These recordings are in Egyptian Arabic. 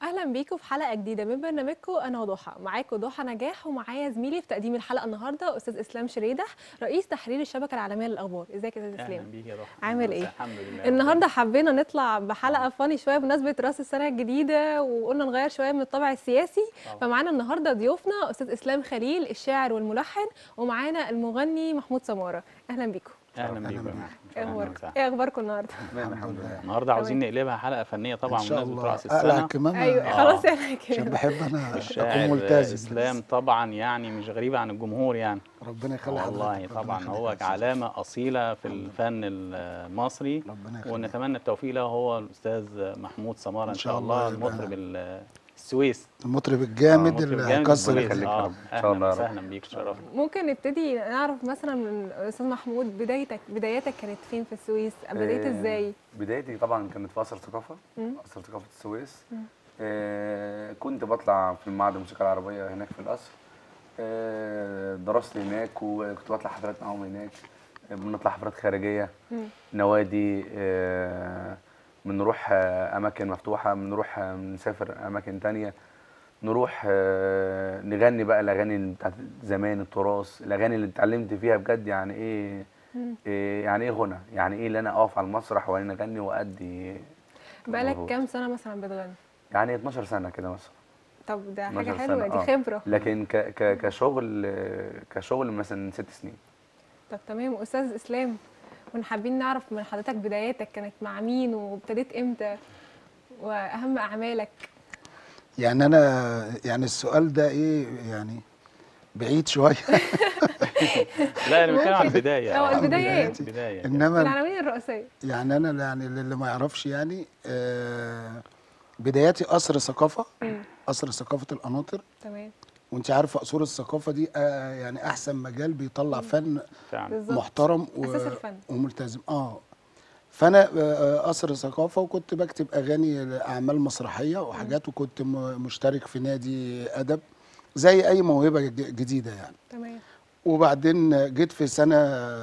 اهلا بيكم في حلقه جديده من برنامجكم انا وضحى معاكم ضحى نجاح ومعايا زميلي في تقديم الحلقه النهارده استاذ اسلام شريدح رئيس تحرير الشبكه العالميه للاخبار ازيك يا استاذ اهلا اسلام بيك يا ضحى عامل ايه؟ الحمد لله النهارده حبينا نطلع بحلقه فاني شويه بمناسبه راس السنه الجديده وقلنا نغير شويه من الطابع السياسي طبعاً. فمعانا النهارده ضيوفنا استاذ اسلام خليل الشاعر والملحن ومعانا المغني محمود سماره اهلا بيكم اهلا بيك أهلاً يا ايه أهلاً اخباركم وسهلاً. ايه اخباركم النهارده تمام الحمد لله النهارده عاوزين تمام. نقلبها حلقه فنيه طبعا ان شاء بمناسبه الله راس اقلع السنه الكمامه ايوه آه. خلاص انا عشان كده بحب انا اكون الشاعر ملتزم اسلام طبعا يعني مش غريبه عن الجمهور يعني ربنا يخلي حضرتك والله ربنا طبعا يخليك هو يا أستاذ. علامه اصيله في الفن المصري ربنا يخليك ونتمنى التوفيق له هو الاستاذ محمود سماره ان شاء الله يبقى المطرب ال- السويس المطرب الجامد المطرب اللي الجامد هيكسر السويس. الدنيا. آه، إن شاء الله اهلا يا رب. وسهلا بيك شرفنا ممكن نبتدي نعرف مثلا من استاذ محمود بدايتك بداياتك كانت فين في السويس بدايت آه، ازاي بدايتي طبعا كانت في قصر ثقافه مم. قصر ثقافه السويس آه كنت بطلع في المعهد الموسيقى العربيه هناك في القصر آه درست هناك وكنت بطلع حفلات معاهم هناك آه، بنطلع حفلات خارجيه مم. نوادي آه بنروح آه اماكن مفتوحه بنروح آه، بنسافر اماكن تانية نروح آه نغني بقى الاغاني بتاعت زمان التراث الاغاني اللي اتعلمت فيها بجد يعني ايه مم. إيه يعني ايه غنى؟ يعني ايه اللي انا اقف على المسرح وانا اغني وادي بقالك مظبوط. كام سنه مثلا بتغني يعني 12 سنه كده مثلا طب ده 12 حاجه حلوه سنة، دي آه. خبره لكن ك ك كشغل كشغل مثلا ست سنين طب تمام استاذ اسلام كنا حابين نعرف من حضرتك بداياتك كانت مع مين وابتديت امتى واهم اعمالك يعني انا يعني السؤال ده ايه يعني بعيد شويه لا انا بتكلم عن ممكن. البدايه اه، آه، البدايات. البدايه كده. انما العناوين الرئيسيه يعني انا يعني اللي ما يعرفش يعني آه بداياتي قصر ثقافه مم. قصر ثقافه القناطر تمام وانت عارفه قصور الثقافه دي آه يعني احسن مجال بيطلع فن فعلا بالظبط محترم و... أساس الفن. وملتزم اه فانا آه، قصر ثقافه وكنت بكتب اغاني لاعمال مسرحيه وحاجات وكنت م- مشترك في نادي ادب زي اي موهبه ج- جديده يعني تمام وبعدين جيت في سنه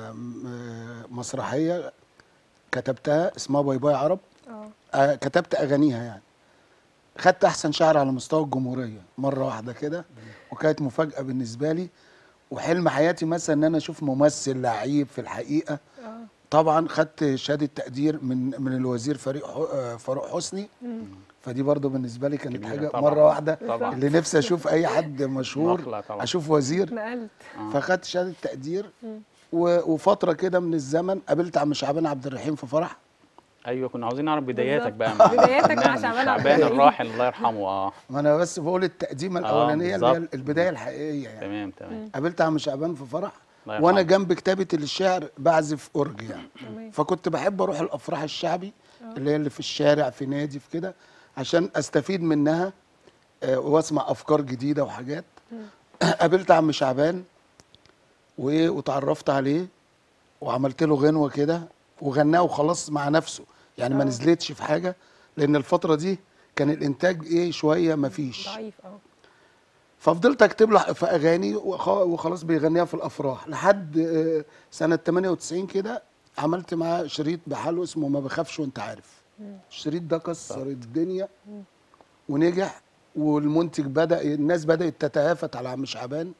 آه، مسرحيه كتبتها اسمها باي باي عرب اه آه، كتبت اغانيها يعني خدت احسن شاعر على مستوى الجمهوريه مره واحده كده وكانت مفاجاه بالنسبه لي وحلم حياتي مثلا ان انا اشوف ممثل لعيب في الحقيقه اه طبعا خدت شهاده تقدير من من الوزير فريق ح- آه، فاروق حسني مم. فدي برضو بالنسبه لي كانت كبيرة حاجه طبعاً. مره واحده طبعا اللي نفسي اشوف اي حد مشهور نقلة طبعا اشوف وزير نقلت آه. فخدت شهاده تقدير مم. و- وفتره كده من الزمن قابلت عم شعبان عبد الرحيم في فرح ايوه كنا عاوزين نعرف بداياتك بالظبط. بقى مع بداياتك مع الفنان شعبان عبد شعبان الرحيم. الراحل الله يرحمه اه ما انا بس بقول التقديمه الاولانيه اللي هي بالظبط. البدايه الحقيقيه يعني تمام تمام قابلت عم شعبان في فرح الله يرحمه. وانا جنب كتابه الشعر بعزف اورج يعني تمام فكنت بحب اروح الافراح الشعبي اللي هي اللي في الشارع في نادي في كده عشان استفيد منها آه، واسمع افكار جديده وحاجات قابلت عم شعبان وايه وتعرفت عليه وعملت له غنوه كده وغناه وخلاص مع نفسه يعني ما آه. نزلتش في حاجه لان الفتره دي كان الانتاج ايه شويه مفيش ضعيف اه ففضلت اكتب له في اغاني وخ- وخلاص بيغنيها في الافراح لحد آه، سنه 98 كده عملت معاه شريط بحاله اسمه ما بخافش وانت عارف الشريط ده كسر الدنيا ونجح والمنتج بدا الناس بدات تتهافت على عم شعبان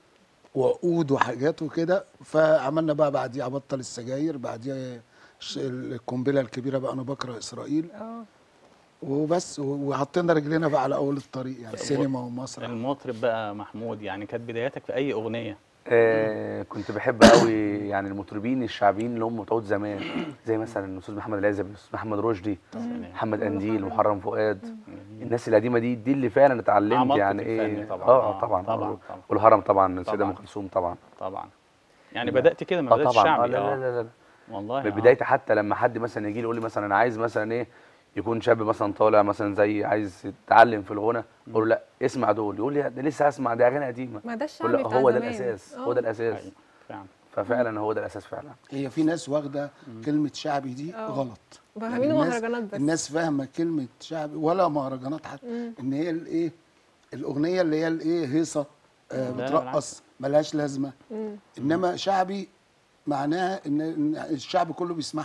وعقود وحاجات وكده فعملنا بقى بعديها بطل السجاير بعديها ش- القنبله الكبيره بقى انا بكره اسرائيل اه وبس و- وحطينا رجلينا بقى على اول الطريق يعني سينما ومسرح المطرب بقى محمود يعني كانت بداياتك في اي اغنيه آه كنت بحب قوي يعني المطربين الشعبيين اللي هم بتوع زمان زي مثلا الاستاذ محمد العزب الاستاذ محمد رشدي محمد قنديل محرم فؤاد الناس القديمه دي دي اللي فعلا اتعلمت عمقت يعني في الفن ايه طبعاً. اه آه، طبعا طبعاً، طبعا طبعاً. والهرم طبعا السيده طبعاً. ام كلثوم طبعا طبعا يعني بدات كده ما اه بدات طبعا آه شعبي لا اه لا لا, لا. والله من آه. بدايتي حتى لما حد مثلا يجي لي يقول لي مثلا انا عايز مثلا ايه يكون شاب مثلا طالع مثلا زي عايز يتعلم في الغنى اقول له لا اسمع دول يقول لي ده لسه هسمع دي اغاني قديمه ما ده اقول الشعبي له بتاع هو ده زمان. الاساس آه. هو ده الاساس أيوة، فعلا ففعلا هو ده الاساس فعلا هي في ناس واخده كلمه شعبي دي آه. غلط فاهمينه الناس- مهرجانات بس الناس فاهمه كلمه شعبي ولا مهرجانات حتى مم. ان هي الايه الاغنيه اللي هي الايه هيصه آه لا، بترقص ملهاش لازمه مم. انما شعبي معناها ان إن الشعب كله بيسمعها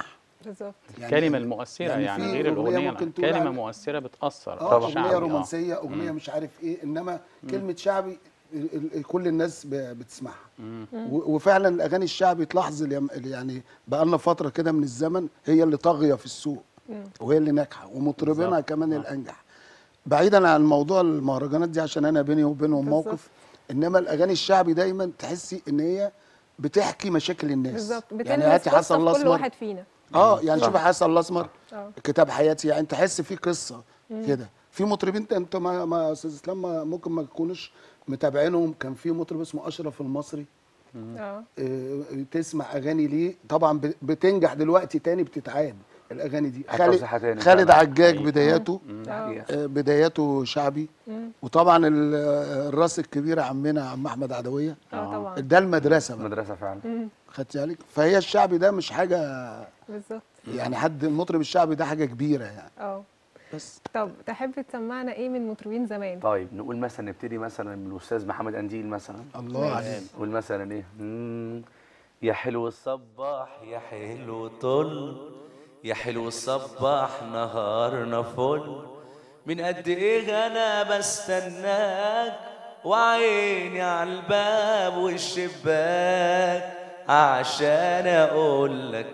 بالظبط الكلمه المؤثره يعني يعني, في غير أغنية الاغنيه ممكن تقول كلمه على- مؤثره بتاثر اه طبعا اغنيه شعبي، آه. رومانسيه اغنيه مش عارف ايه انما كلمه شعبي ال- ال- كل الناس ب- بتسمعها و- وفعلا الاغاني الشعبي تلاحظ اليم- يعني بقى لنا فتره كده من الزمن هي اللي طاغيه في السوق وهي اللي ناجحه ومطربينها بالظبط. كمان آه. الانجح بعيدا عن موضوع المهرجانات دي عشان انا بيني وبينهم بالظبط. موقف انما الاغاني الشعبي دايما تحسي ان هي بتحكي مشاكل الناس بالظبط يعني بتلمس هاتي قصه حسن في كل الاسمر واحد فينا اه يعني شوف حسن الاسمر اه كتاب حياتي يعني تحس فيه قصه كده في مطربين انت- انت ما ما استاذ اسلام ما- ممكن ما تكونوش متابعينهم كان في مطرب اسمه اشرف المصري اه آه، تسمع اغاني ليه طبعا ب- بتنجح دلوقتي تاني بتتعاد الاغاني دي حتى خالد وصحة تاني خالد فعلا. عجاج حقيقي. بداياته اه حقيقة. آه، بداياته شعبي وطبعا ال- الراس الكبيره عمنا عم احمد عدويه اه طبعا ده المدرسه بقى مدرسه فعلا خدت بالك فهي الشعبي ده مش حاجه بالظبط يعني حد المطرب الشعبي ده حاجه كبيره يعني اه بس طب تحب تسمعنا ايه من مطربين زمان طيب نقول مثلا نبتدي مثلا من الاستاذ محمد انديل مثلا الله عليك نقول مثلا ايه مم، يا حلو الصباح يا حلو طل يا حلو الصباح نهارنا فل من قد ايه انا بستناك وعيني على الباب والشباك عشان اقول لك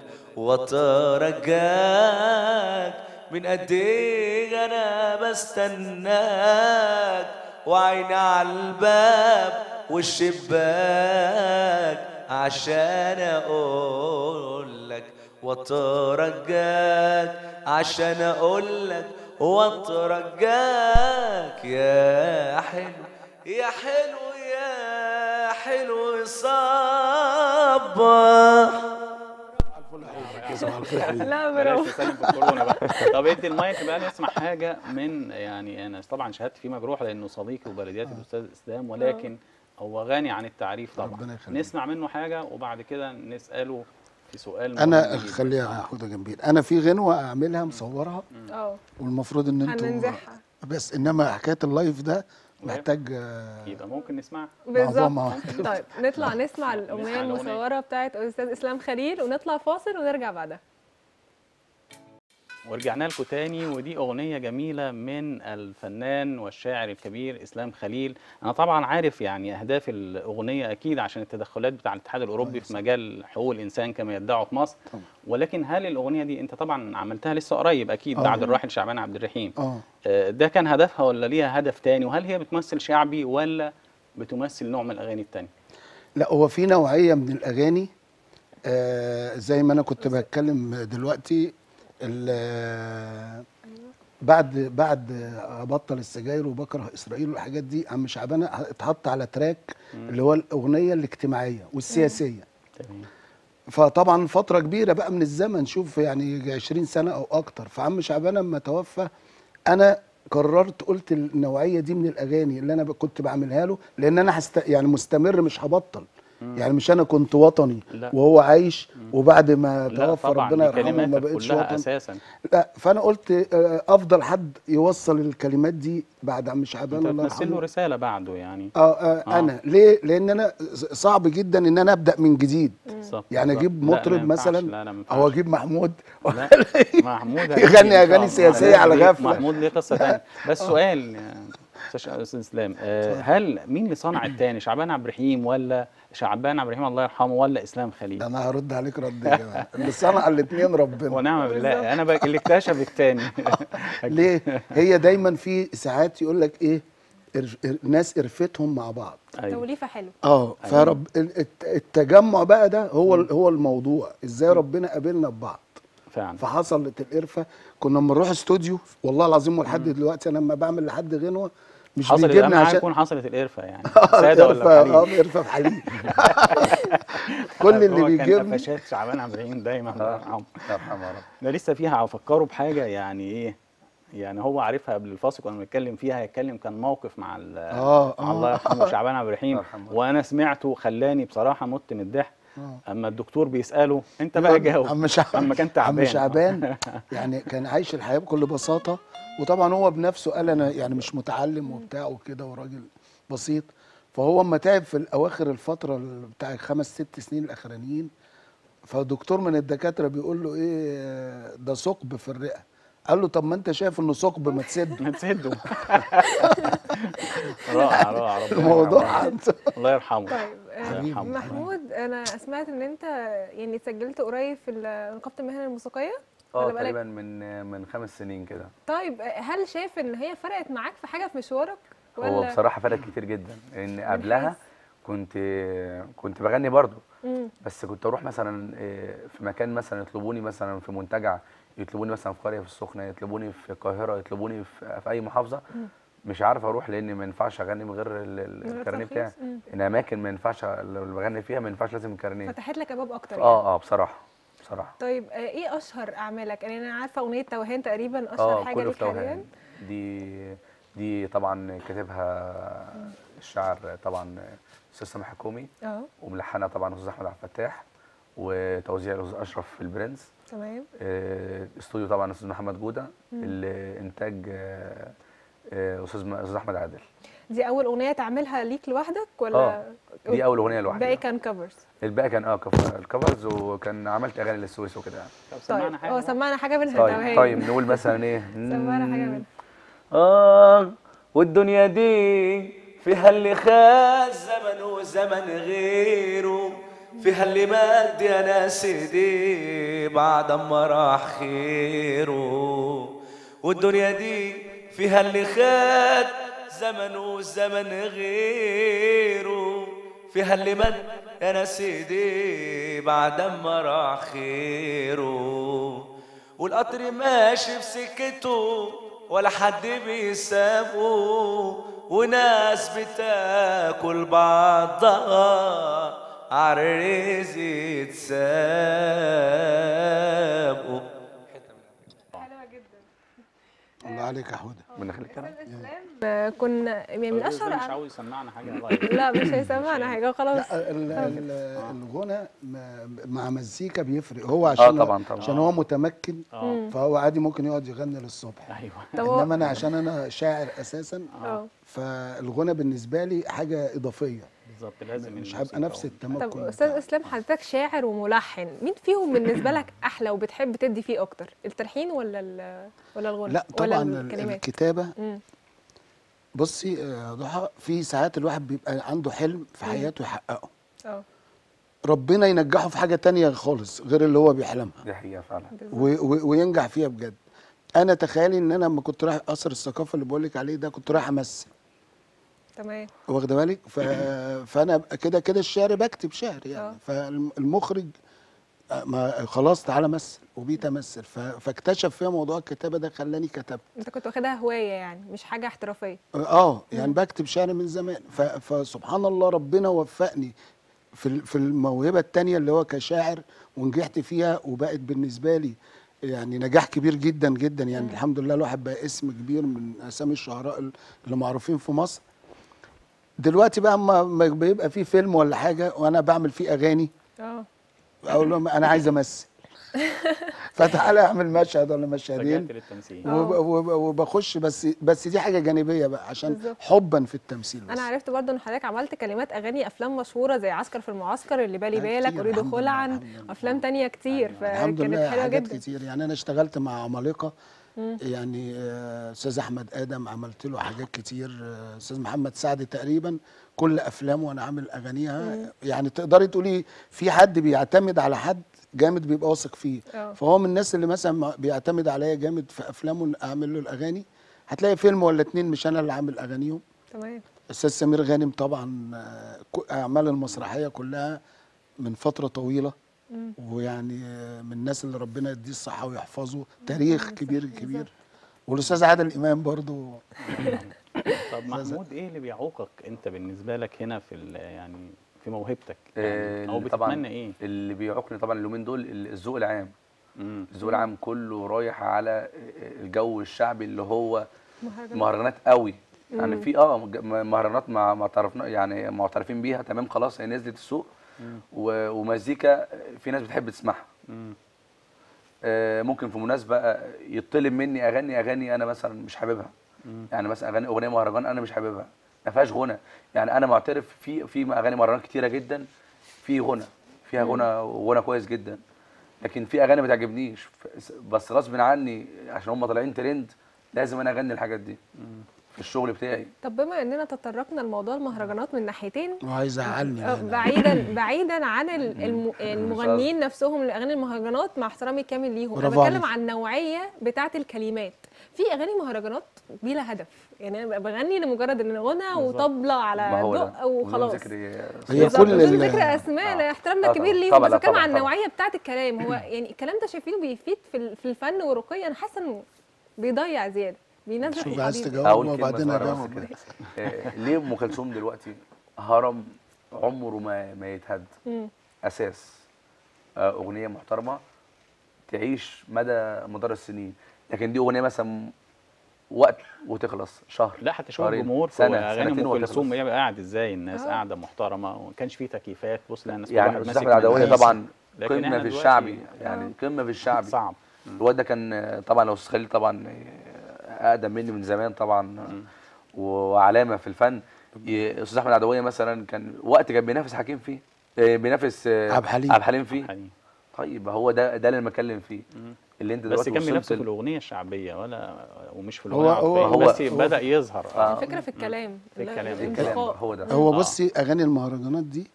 واترجاك من قد ايه انا بستناك وعيني على الباب والشباك عشان اقول لك واترجاك عشان اقول لك واترجاك يا حلو يا حلو يا حلو صباح لا بلاش برافو تسلم في الكورونا بقى طب ادي المايك بقى نسمع حاجه من يعني انا طبعا شهادتي فيه مجروح لانه صديقي وبلدياتي الاستاذ اسلام ولكن هو غني عن التعريف طبعا ربنا يخليك. نسمع منه حاجه وبعد كده نساله في سؤال انا مهم جداً. خليها حوده جنبي انا في غنوه اعملها مصورها اه والمفروض ان انتوا هننزعها بس انما حكايه اللايف ده محتاج آه، يبقى ممكن نسمع بالظبط معظمها. طيب نطلع نسمع الاغنيه نسمع الأغنية. المصوره بتاعت استاذ اسلام خليل ونطلع فاصل ونرجع بعدها ورجعنا لكم تاني ودي أغنية جميلة من الفنان والشاعر الكبير إسلام خليل أنا طبعا عارف يعني أهداف الأغنية أكيد عشان التدخلات بتاع الاتحاد الأوروبي في مجال حقوق الإنسان كما يدعوا في مصر طبعا. ولكن هل الأغنية دي أنت طبعا عملتها لسه قريب أكيد آه. بعد الراحل شعبان عبد الرحيم اه آه، ده كان هدفها ولا ليها هدف تاني وهل هي بتمثل شعبي ولا بتمثل نوع من الأغاني التانية لا هو في نوعيه من الاغاني آه زي ما انا كنت بتكلم دلوقتي ال- بعد بعد ابطل السجاير وبكره اسرائيل والحاجات دي عم شعبان اتحط على تراك اللي هو الاغنيه الاجتماعيه والسياسيه تمام فطبعا فترة كبيرة بقى من الزمن شوف يعني 20 سنة أو أكتر فعم شعبان لما توفى أنا قررت قلت النوعية دي من الأغاني اللي أنا ب- كنت بعملها له لأن أنا هست يعني مستمر مش هبطل يعني مش أنا كنت وطني لا. وهو عايش وبعد ما لا توفى طبعا ربنا دي يرحمه ما كلماتك بقتش كلها وطن أساسا لا فأنا قلت آه، أفضل حد يوصل الكلمات دي بعد عم شعبان أنت الله بتمثل له يرحمه رسالة بعده يعني آه آه أنا ليه؟ لأن أنا صعب جدا إن أنا أبدأ من جديد بالظبط يعني بالظبط. اجيب لا، ما مطرب ينفعش. مثلا لا لا ما او ينفعش. اجيب محمود لا محمود يغني هيجي إن شاء أغاني الله. سياسية على محمود ليه- غفلة. محمود ليه قصه ثانيه بس سؤال يا استاذ استاذ اسلام آه، هل مين اللي صنع الثاني شعبان عبد الرحيم ولا شعبان عبد الرحيم الله يرحمه ولا اسلام خليل ده انا هرد عليك رد كده. اللي صنع الاثنين ربنا ونعم بالله انا بقى اللي اكتشف الثاني ليه هي دايما في ساعات يقول لك ايه إر- إر- ناس قرفتهم مع بعض ايوه توليفه حلو اه فرب ال- الت- التجمع بقى ده هو ال- هو الموضوع ازاي ربنا قابلنا ببعض فعلا فحصلت القرفه كنا لما نروح استوديو والله العظيم ولحد دلوقتي انا لما بعمل لحد غنوه مش حصلت بيجيبني اهم حاجه عشان يكون حصلت القرفه يعني آه، ساده قرفة، ولا اه حليب قرفه في حليب كل اللي هو كان بيجيبني قفشات شعبان عبد الرحيم دايما الله يرحمه الله يرحمه يا رب ده لسه فيها هفكره بحاجه يعني ايه يعني هو عارفها قبل الفاصل كنا بنتكلم فيها هيتكلم كان موقف مع ال- آه، مع آه. الله يرحمه شعبان عبد الرحيم الله يرحمه. وانا سمعته خلاني بصراحه مت من الضحك آه. اما الدكتور بيساله انت بقى جاوب عم شعبان اما كان تعبان عم شعبان يعني كان عايش الحياه بكل بساطه وطبعا هو بنفسه قال انا يعني مش متعلم وبتاع وكده وراجل بسيط فهو اما تعب في الاواخر الفتره ال- بتاع الخمس ست سنين الاخرانيين فدكتور من الدكاتره بيقول له ايه آه، ده ثقب في الرئه قال له طب ما انت شايف انه ثقب ما تسده ما تسدوا رائع رائع ربنا الموضوع يرحمه. عنده الله يرحمه طيب آه، الله يرحمه. محمود انا سمعت ان انت يعني اتسجلت قريب في ال- نقابه المهن الموسيقيه اه ولا بقالك- تقريبا من من خمس سنين كده طيب آه، هل شايف ان هي فرقت معاك في حاجه في مشوارك هو بصراحه فرق كتير جدا لان قبلها حيث؟ كنت كنت بغني برضو مم. بس كنت اروح مثلا آه، في مكان مثلا يطلبوني مثلا في منتجع يطلبوني مثلا في قريه في السخنه يطلبوني في القاهره يطلبوني في, في اي محافظه مش عارف اروح لان ما ينفعش اغني من غير ال- ال- من غير الكارنيه ترخيص؟ بتاعي مم. ان اماكن ما ينفعش لو اللي بغني فيها ما ينفعش لازم الكارنيه فتحت لك ابواب اكتر يعني. اه اه بصراحه بصراحه طيب آه، ايه اشهر اعمالك يعني انا عارفه اغنيه توهان تقريبا اشهر اه حاجه كله ليك في توهان حاليا دي دي طبعا كاتبها الشاعر طبعا استاذ سامح حكومي اه وملحنها طبعا استاذ احمد عبد الفتاح وتوزيع الاستاذ اشرف البرنس تمام آه، استوديو طبعا استاذ محمد جوده الانتاج آه، آه، استاذ م- استاذ احمد عادل دي اول اغنيه تعملها ليك لوحدك ولا اه دي اول اغنيه لوحدي باقي كان كفرز الباقي كان اه كف- الكفرز وكان عملت اغاني للسويس وكده يعني طب طيب سمعنا حاجه اه بقى. سمعنا حاجه منها طيب توهان طيب نقول مثلا ايه سمعنا حاجه منها آه والدنيا دي فيها اللي خد زمن وزمن غيره فيها اللي مد يا ناس ايديه بعد ما راح خيره والدنيا دي فيها اللي خد زمن وزمن غيره فيها اللي مد يا ناس ايديه بعد ما راح خيره والقطر ماشي في سكته ولا حد بيسابه وناس بتاكل بعضها عالرزق تسابقوا حلوه جدا الله عليك يا حوده من خليك كده آه، كنا يعني من طب اشهر مش أعمال- عاوز يسمعنا حاجه لايف لا مش هيسمعنا حاجه خلاص لا ال- ال- الغنى م- مع مزيكا بيفرق هو عشان طبعاً، طبعاً. عشان هو متمكن اه فهو عادي ممكن يقعد يغني للصبح ايوه طب هو- انما انا عشان انا شاعر اساسا اه فالغنى بالنسبه لي حاجه اضافيه بالظبط لازم مش الموسيقى هبقى نفس وال- التمكن طب استاذ بتاعه. اسلام حضرتك شاعر وملحن مين فيهم بالنسبه لك احلى وبتحب تدي فيه اكتر التلحين ولا ال- ولا الغنى لا ولا طبعا ال- الكلمات الكتابه مم. بصي يا ضحى في ساعات الواحد بيبقى عنده حلم في حياته يحققه اه ربنا ينجحه في حاجه تانية خالص غير اللي هو بيحلمها دي حقيقه فعلا بالظبط. و- و- وينجح فيها بجد انا تخيلي ان انا لما كنت رايح قصر الثقافه اللي بقول لك عليه ده كنت رايح امثل تمام واخده بالك ف... فانا أبقى كده كده الشعر بكتب شعر آه. يعني فالمخرج آه، ما خلاص تعالى مثل وبيت امثل ف... فاكتشف فيها موضوع الكتابه ده خلاني كتبت انت كنت واخدها هوايه يعني مش حاجه احترافيه اه يعني بكتب شعر من زمان ف... فسبحان الله ربنا وفقني في ال- في الموهبه التانية اللي هو كشاعر ونجحت فيها وبقت بالنسبه لي يعني نجاح كبير جدا جدا يعني الحمد لله الواحد بقى اسم كبير من اسامي الشعراء ال- اللي معروفين في مصر دلوقتي بقى اما ما بيبقى في فيلم ولا حاجه وانا بعمل فيه اغاني اه اقول لهم انا عايز امثل فتعالى اعمل مشهد ولا مشهدين اتجهت للتمثيل آه. وب- وب- وبخش بس بس دي حاجه جانبيه بقى عشان بالظبط. حبا في التمثيل بس انا عرفت برضو ان حضرتك عملت كلمات اغاني افلام مشهوره زي عسكر في المعسكر اللي بالي آه، بالك كتير، اريد الحمد لله، خلعا الحمد لله. افلام تانية كتير الحمد فكانت لله حلوه حاجات جدا كتير يعني انا اشتغلت مع عمالقه يعني آه، استاذ احمد ادم عملت له حاجات كتير آه، استاذ محمد سعد تقريبا كل افلامه وانا عامل اغانيها يعني تقدري تقولي في حد بيعتمد على حد جامد بيبقى واثق فيه آه. فهو من الناس اللي مثلا ما- بيعتمد عليا جامد في افلامه إن اعمل له الاغاني هتلاقي فيلم ولا اتنين مش انا اللي عامل اغانيهم تمام استاذ سمير غانم طبعا آه، ك- اعمال المسرحيه كلها من فتره طويله ويعني آه، من الناس اللي ربنا يديه الصحه ويحفظه تاريخ كبير كبير والاستاذ عادل امام برضو طب محمود ايه اللي بيعوقك انت بالنسبه لك هنا في ال- يعني في موهبتك آه، يعني او اللي طبعا بتتمنى ايه اللي بيعوقني طبعا اليومين دول ال- الذوق العام مم. الذوق العام كله رايح على الجو الشعبي اللي هو مهرجانات. مهرجانات قوي يعني في اه مج- مهرجانات ما ما تعرفنا يعني معترفين بيها تمام خلاص هي نزلت السوق و- ومزيكا في ناس بتحب تسمعها مم. آه، ممكن في مناسبه آه، يطلب مني اغاني اغاني انا مثلا مش حاببها يعني مثلا اغاني اغنيه مهرجان انا مش حاببها ما فيهاش غنى يعني انا معترف في في اغاني مهرجان كتيره جدا في غنى فيها غنى غنى كويس جدا لكن في اغاني ما تعجبنيش ف- بس غصب عني عشان هم طالعين ترند لازم انا اغني الحاجات دي في الشغل بتاعي طب بما اننا تطرقنا لموضوع المهرجانات من ناحيتين وعايز يزعلني آه، هنا. بعيدا بعيدا عن ال- الم... المغنيين نفسهم لاغاني المهرجانات مع احترامي الكامل ليهم انا برافو بتكلم عليك. عن النوعيه بتاعه الكلمات في اغاني مهرجانات بلا هدف يعني انا بغني لمجرد ان غنى وطبله ما على هو ده دق وخلاص بدون ذكر هي بالظبط، كل بدون ال- ذكر اسماء آه. لا احترامنا آه الكبير طبعاً. ليهم طبعاً، بس لا بتكلم طبعاً، عن طبعاً. النوعيه بتاعه الكلام هو يعني الكلام ده شايفينه بيفيد في ال- في الفن ورقي انا حاسه انه بيضيع زياده بينزل شوف عايز الحديد. تجاوب اقول كلمه وبعدين صغيره اجاوب بس كده آه، ليه ام كلثوم دلوقتي هرم عمره ما ما يتهد مم. اساس آه، اغنيه محترمه تعيش مدى مدار السنين لكن دي اغنيه مثلا وقت وتخلص شهر لا حتى شوف شهرين، الجمهور في سنة، اغاني سنتين ام كلثوم وتخلص. بيبقى قاعد ازاي الناس آه. قاعده محترمه وما كانش فيه تكييفات بص لها الناس كل يعني واحد الاستاذ ماسك احمد عدويه منديل. طبعا لكن قمه إحنا في دلوقتي- الشعبي يعني قمه في الشعبي صعب الواد ده كان آه، طبعا لو استاذ خليل طبعا آه، اقدم مني من زمان طبعا آه، وعلامه في الفن ي- استاذ احمد عدويه مثلا كان وقت كان بينافس حكيم فيه آه، بينافس آه، عبد الحليم. عبد الحليم فيه حقيقي. طيب هو ده ده اللي انا بتكلم فيه اللي انت بس دلوقتي كان وصلت بنفسه في ل- الاغنيه الشعبيه ولا ومش في هو- الاغنيه هو- العربية. هو- بس هو- بدا يظهر آه. الفكره في الكلام في الكلام. الكلام الانتقاء. هو ده هو آه. بصي اغاني المهرجانات دي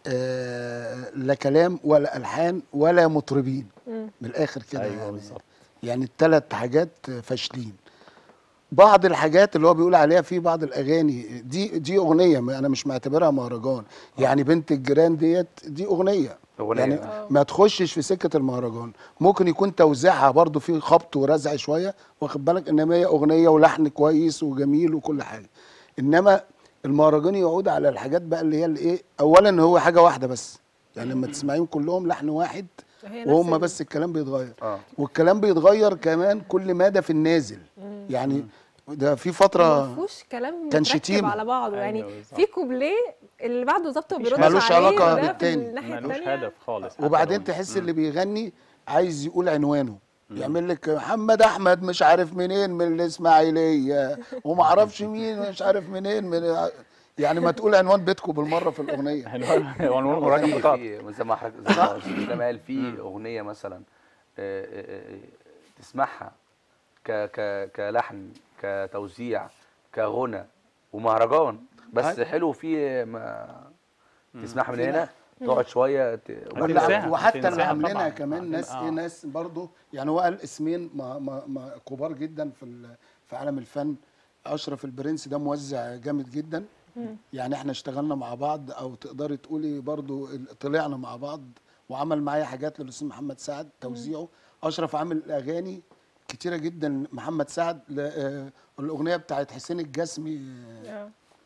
آه لا كلام ولا الحان ولا مطربين مم. من الاخر كده ايوه يعني بالظبط يعني الثلاث حاجات فاشلين بعض الحاجات اللي هو بيقول عليها في بعض الاغاني دي دي اغنيه ما انا مش معتبرها مهرجان يعني بنت الجيران ديت دي اغنيه أغنية. يعني آه. ما تخشش في سكه المهرجان ممكن يكون توزيعها برضو فيه خبط ورزع شويه واخد بالك انما هي اغنيه ولحن كويس وجميل وكل حاجه انما المهرجان يعود على الحاجات بقى اللي هي الايه اولا هو حاجه واحده بس يعني لما تسمعيهم كلهم لحن واحد هي نفس وهم ال- بس الكلام بيتغير اه والكلام بيتغير كمان كل مدى في النازل يعني ده في ما فتره فيهوش كلام كان متركب شتيمة. على بعضه أيوة يعني بالظبط. في كوبليه اللي بعده ظبط مفيش وبيرد ملوش عليه علاقة وده في بالتاني. الناحيه ملوش الثانيه هدف خالص حتى وبعدين لو- تحس اللي بيغني عايز يقول عنوانه يعمل لك محمد احمد مش عارف منين من الاسماعيليه وما اعرفش مين مش عارف منين من يعني ما تقول عنوان بيتكم بالمره في الاغنيه عنوان عنوان مراجع في- بطاقه في- زي ما حضرتك زي ما استاذ اسلام قال في اغنيه مثلا آه، آه، آه، تسمعها ك ك كلحن كتوزيع كغنى ومهرجان بس أي. حلو فيه ما تسمعها من في هنا تقعد شويه ت- ما ولا تنساها، وحتى اللي تنساها عاملينها طبعاً. كمان عاملين- ناس آه. ايه ناس برضه يعني هو قال اسمين ما ما ما كبار جدا في ال- في عالم الفن اشرف البرنس ده موزع جامد جدا يعني احنا اشتغلنا مع بعض او تقدري تقولي برضه ال- طلعنا مع بعض وعمل معايا حاجات للاستاذ محمد سعد توزيعه اشرف عامل اغاني كتيره جدا محمد سعد ل- آه، الاغنيه بتاعت حسين الجسمي آه.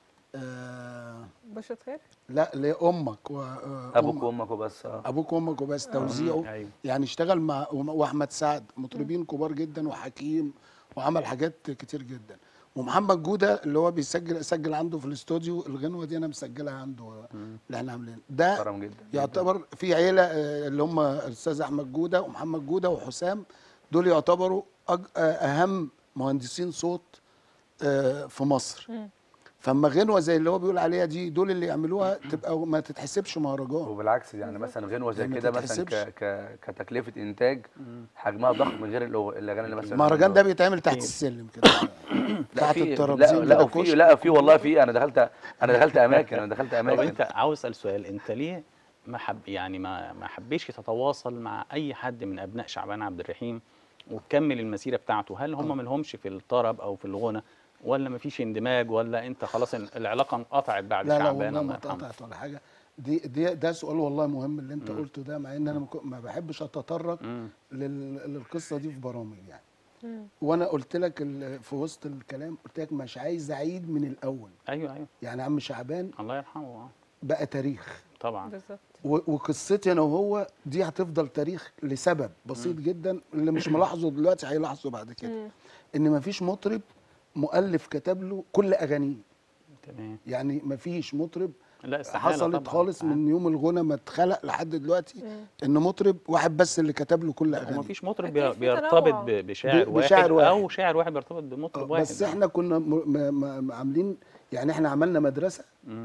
آه، بشرة خير لا لامك و- آه، ابوك أمك. وامك وبس اه ابوك وامك وبس توزيعه أيوة. يعني اشتغل مع واحمد سعد مطربين كبار جدا وحكيم وعمل حاجات كتير جدا ومحمد جوده اللي هو بيسجل سجل عنده في الاستوديو الغنوه دي انا مسجلها عنده اللي احنا عاملينها ده محترم جدا يعتبر في عيله آه، اللي هم الاستاذ احمد جوده ومحمد جوده وحسام دول يعتبروا أج- آه، اهم مهندسين صوت آه، في مصر فاما غنوه زي اللي هو بيقول عليها دي دول اللي يعملوها تبقى ما تتحسبش مهرجان وبالعكس يعني مثلا غنوه زي ما كده مثلا تتحسبش. ك ك كتكلفه انتاج حجمها ضخم غير الأغ- الاغاني اللي مثلا المهرجان ده بيتعمل تحت السلم كده لا تحت في الترابيزين لا لا كده وفي كشك. لا في والله في انا دخلت انا دخلت اماكن انا دخلت طب اماكن انت عاوز اسال سؤال انت ليه ما حب يعني ما ما حبيش تتواصل مع اي حد من ابناء شعبان عبد الرحيم وتكمل المسيره بتاعته هل هم ملهمش في الطرب او في الغنى ولا ما فيش اندماج ولا انت خلاص العلاقه انقطعت بعد لا لا شعبان والله الله ما يرحمه اتقطعت ولا حاجه دي دي ده سؤال والله مهم اللي انت قلته ده مع ان انا ما كو- ما بحبش اتطرق مم. لل- للقصه دي في برامج يعني مم. وانا قلت لك ال- في وسط الكلام قلت لك مش عايز اعيد من الاول ايوه ايوه يعني عم شعبان الله يرحمه آه. بقى تاريخ طبعا بالظبط و- وقصتي انا وهو دي هتفضل تاريخ لسبب بسيط جدا اللي مش ملاحظه دلوقتي هيلاحظه بعد كده مم. ان مفيش مطرب مؤلف كتب له كل اغانيه تمام يعني مفيش مطرب لا استحاله حصلت طبعاً. خالص آه. من يوم الغنى ما اتخلق لحد دلوقتي مم. ان مطرب واحد بس اللي كتب له كل اغانيه ومفيش مطرب أكيد بي- في بيرتبط تنوع. ب- بشاعر ب- واحد, بشاعر واحد. او شاعر واحد بيرتبط بمطرب واحد بس احنا كنا م- م- م- عاملين يعني احنا عملنا مدرسه مم.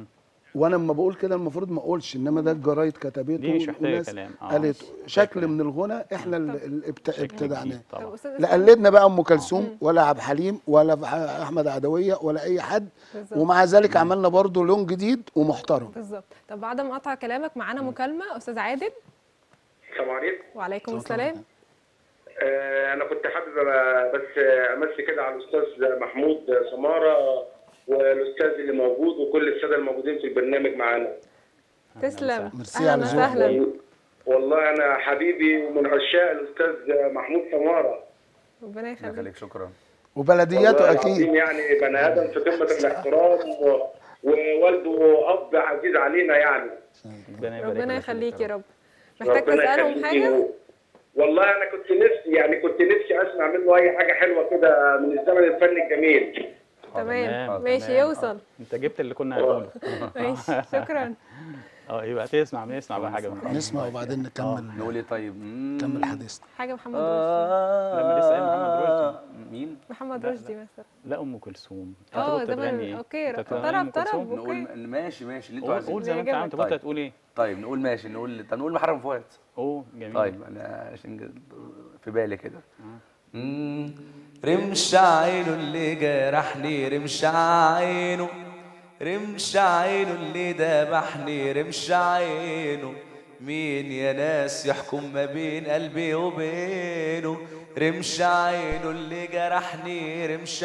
وانا لما بقول كده المفروض ما اقولش انما ده الجرايد كتبته دي مش محتاجة وناس كلام. آه. قالت شكل كلام. من الغنى احنا اللي اللي ابت- شكل ابتدعناه جديد طب طبعا استاذ لا إسلام، قلدنا بقى ام كلثوم ولا عبد الحليم ولا احمد عدويه ولا اي حد بالظبط. ومع ذلك عملنا برضو لون جديد ومحترم بالظبط طب بعد ما اقطع كلامك معانا مكالمه استاذ عادل السلام عليكم وعليكم السلام آه، انا كنت حابب أبقى بس آه، امسي كده على الاستاذ محمود سماره والاستاذ اللي موجود وكل الساده الموجودين في البرنامج معانا تسلم ميرسي اهلا على ذوقك. وسهلا والله انا حبيبي ومن عشاق الاستاذ محمود سماره ربنا الله يخليك يخليك شكرا وبلدياته والله اكيد العظيم يعني بني ادم في قمه الاحترام و- ووالده اب عزيز علينا يعني ربنا يبارك ربنا لك يخليك يا رب. رب محتاج ربنا تسالهم يخليك. حاجه والله انا كنت نفسي يعني كنت نفسي اسمع منه اي حاجه حلوه كده من الزمن الفني الجميل تمام ماشي تمام. يوصل انت جبت اللي كنا هنقوله ماشي شكرا اه يبقى تسمع نسمع بقى حاجه من نسمع وبعدين نكمل نقول ايه طيب مم. نكمل حديثنا حاجه محمد رشدي آه لما لسه قايل محمد رشدي. مين؟ محمد لا، رشدي مثلا لا ام كلثوم انت اه كنت ده بتغني من ايه؟ اوكي أنت بتغني طرب أم كلثوم؟ طرب نقول اوكي ماشي ماشي اللي انتوا قول عايزينه قول زي ما انت اللي عم انت يعجبك. كنت هتقول ايه؟ طيب نقول ماشي نقول طب نقول محرم فؤاد اوه جميل طيب انا عشان في بالي كده مم. رمش عينه اللي جرحني رمش عينه رمش عينه اللي ذبحني رمش عينه مين يا ناس يحكم ما بين قلبي وبينه رمش عينه اللي جرحني رمش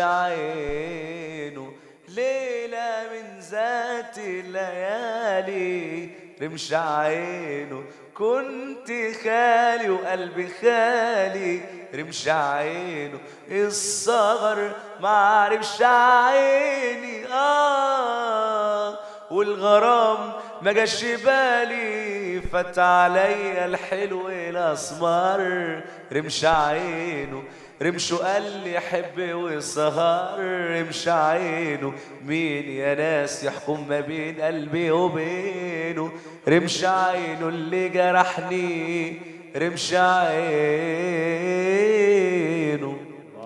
عينه ليلة من ذات الليالي رمش عينه كنت خالي وقلبي خالي رمش عينه الصغر ما عرفش عيني اه والغرام ما جاش بالي فات عليا الحلو الاسمر رمش عينه رمشه قال لي حب وسهر رمش عينه مين يا ناس يحكم ما بين قلبي وبينه رمش عينه اللي جرحني رمش عينه